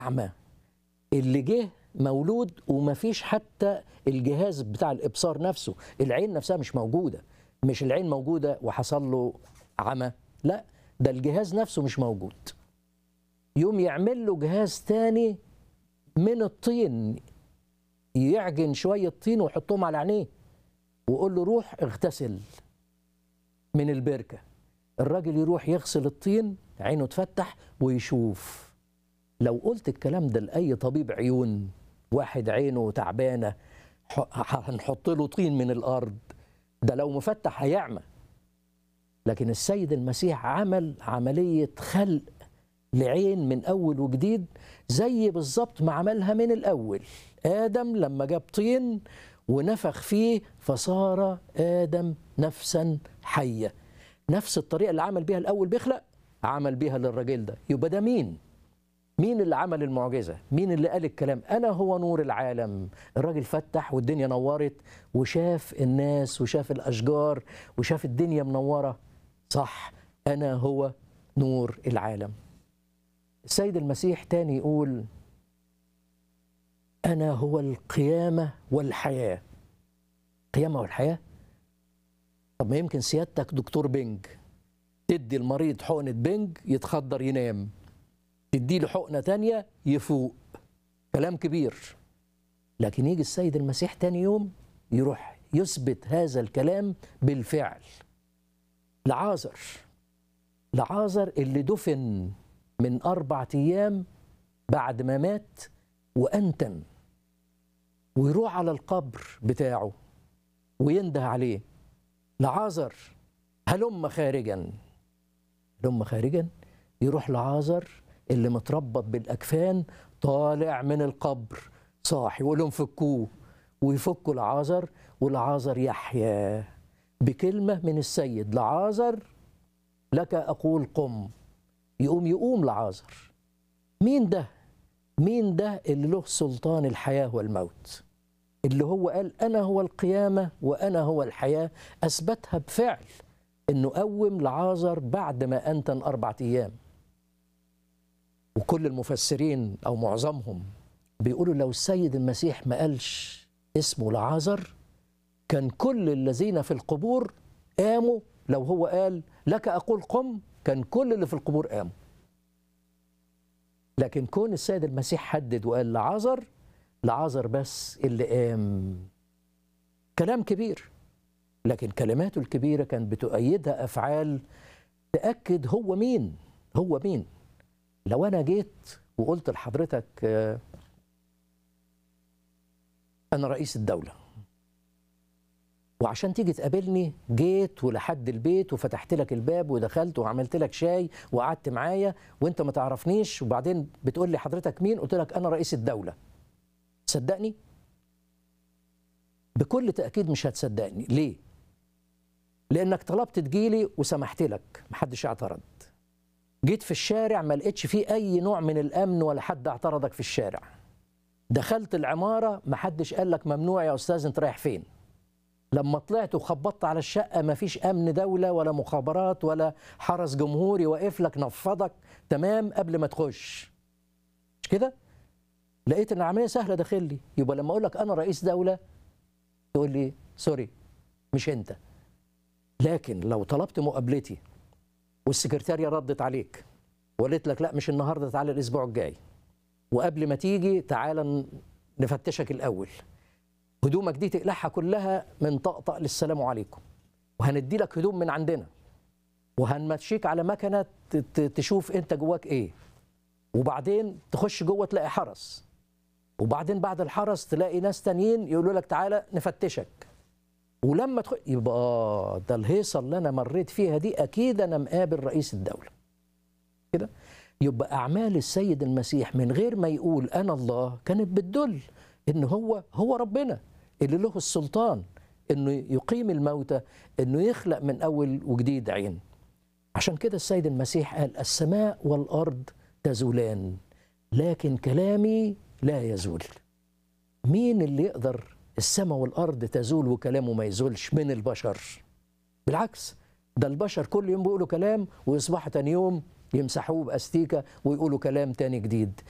أعمى اللي جه مولود ومفيش حتى الجهاز بتاع الإبصار نفسه العين نفسها مش موجودة مش العين موجودة وحصل له عمى لا ده الجهاز نفسه مش موجود يوم يعمل له جهاز تاني من الطين يعجن شوية طين ويحطهم على عينيه ويقول له روح اغتسل من البركة الراجل يروح يغسل الطين عينه تفتح ويشوف لو قلت الكلام ده لأي طبيب عيون واحد عينه تعبانة ح- هنحط له طين من الأرض ده لو مفتح هيعمى لكن السيد المسيح عمل عملية خلق لعين من أول وجديد زي بالظبط ما عملها من الأول آدم لما جاب طين ونفخ فيه فصار آدم نفسا حية نفس الطريقة اللي عمل بيها الأول بيخلق عمل بيها للراجل ده يبقى ده مين؟ مين اللي عمل المعجزة؟ مين اللي قال الكلام؟ أنا هو نور العالم الراجل فتح والدنيا نورت وشاف الناس وشاف الأشجار وشاف الدنيا منورة صح أنا هو نور العالم السيد المسيح تاني يقول أنا هو القيامة والحياة قيامة والحياة طب ما يمكن سيادتك دكتور بنج تدي المريض حقنة بنج يتخدر ينام تدي له حقنة تانية يفوق كلام كبير لكن يجي السيد المسيح تاني يوم يروح يثبت هذا الكلام بالفعل لعازر لعازر اللي دفن من أربعة أيام بعد ما مات وأنتن ويروح على القبر بتاعه وينده عليه لعازر هلم خارجا هلم خارجا يروح لعازر اللي متربط بالأكفان طالع من القبر صاحي يقول لهم فكوه ويفكوا لعازر ولعازر يحيا بكلمة من السيد لعازر لك أقول قم يقوم يقوم لعازر مين ده مين ده اللي له سلطان الحياة والموت اللي هو قال أنا هو القيامة وأنا هو الحياة أثبتها بفعل إنه قوم لعازر بعد ما أنتن أربعة أيام وكل المفسرين أو معظمهم بيقولوا لو السيد المسيح ما قالش اسمه لعازر كان كل الذين في القبور قاموا لو هو قال لك أقول قم كان كل اللي في القبور قاموا لكن كون السيد المسيح حدد وقال لعازر لعازر بس اللي قام كلام كبير لكن كلماته الكبيرة كانت بتؤيدها أفعال تأكد هو مين هو مين لو أنا جيت وقلت لحضرتك آه، أنا رئيس الدولة وعشان تيجي تقابلني جيت ولحد البيت وفتحت لك الباب ودخلت وعملت لك شاي وقعدت معايا وانت ما تعرفنيش وبعدين بتقول لي حضرتك مين قلت لك انا رئيس الدولة صدقني بكل تأكيد مش هتصدقني ليه لانك طلبت تجيلي وسمحت لك محدش اعترض جيت في الشارع ما لقيتش فيه اي نوع من الامن ولا حد اعترضك في الشارع دخلت العمارة محدش قال لك ممنوع يا استاذ انت رايح فين لما طلعت وخبطت على الشقة مفيش أمن دولة ولا مخابرات ولا حرس جمهوري واقف لك نفضك تمام قبل ما تخش مش كده؟ لقيت إن العملية سهلة داخل لي يبقى لما أقول لك أنا رئيس دولة تقول لي سوري مش أنت لكن لو طلبت مقابلتي والسكرتارية ردت عليك وقالت لك لا مش النهارده تعالى الأسبوع الجاي وقبل ما تيجي تعالى نفتشك الأول هدومك دي تقلعها كلها من طقطق للسلام عليكم وهندي لك هدوم من عندنا وهنمشيك على مكنه ت- ت- تشوف انت جواك ايه وبعدين تخش جوه تلاقي حرس وبعدين بعد الحرس تلاقي ناس تانيين يقولوا لك تعالى نفتشك ولما تخش يبقى آه، ده الهيصه اللي انا مريت فيها دي اكيد انا مقابل رئيس الدوله كده يبقى اعمال السيد المسيح من غير ما يقول انا الله كانت بتدل ان هو هو ربنا اللي له السلطان انه يقيم الموتى انه يخلق من اول وجديد عين عشان كده السيد المسيح قال السماء والارض تزولان لكن كلامي لا يزول مين اللي يقدر السماء والارض تزول وكلامه ما يزولش من البشر بالعكس ده البشر كل يوم بيقولوا كلام ويصبحوا تاني يوم يمسحوه باستيكه ويقولوا كلام تاني جديد